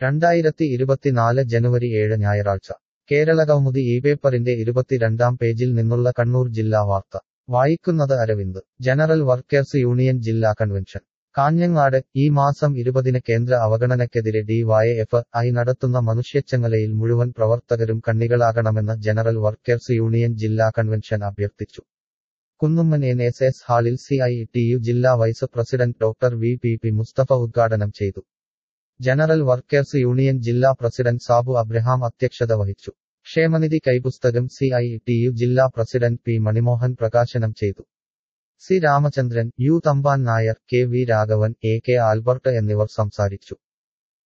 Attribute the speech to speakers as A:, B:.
A: രണ്ടായിരത്തി ഇരുപത്തിനാല് ജനുവരി ഏഴ് ഞായറാഴ്ച കേരളകൗമുദി ഈ പേപ്പറിന്റെ ഇരുപത്തിരണ്ടാം പേജിൽ നിന്നുള്ള കണ്ണൂർ ജില്ലാ വാർത്ത വായിക്കുന്നത് അരവിന്ദ് ജനറൽ വർക്കേഴ്സ് യൂണിയൻ ജില്ലാ കൺവെൻഷൻ കാഞ്ഞങ്ങാട് ഈ മാസം ഇരുപതിന് കേന്ദ്ര അവഗണനയ്ക്കെതിരെ ഡിവൈഎഫ് ഐ നടത്തുന്ന മനുഷ്യച്ചങ്ങലയിൽ മുഴുവൻ പ്രവർത്തകരും കണ്ണികളാകണമെന്ന് ജനറൽ വർക്കേഴ്സ് യൂണിയൻ ജില്ലാ കൺവെൻഷൻ അഭ്യർത്ഥിച്ചു കുന്നുമ്മൻ എൻ എസ് എസ് ഹാളിൽ സി ഐ ടി യു ജില്ലാ vice president doctor V P P Mustafa ഉദ്ഘാടനം ചെയ്തു ജനറൽ വർക്കേഴ്സ് യൂണിയൻ ജില്ലാ പ്രസിഡന്റ് സാബു അബ്രഹാം അധ്യക്ഷത വഹിച്ചു ക്ഷേമനിധി കൈപുസ്തകം സി ഐ ടി യു ജില്ലാ പ്രസിഡന്റ് പി മണിമോഹൻ പ്രകാശനം ചെയ്തു C Ramachandran U Thampan Nair K V Raghavan A K Albert എന്നിവർ സംസാരിച്ചു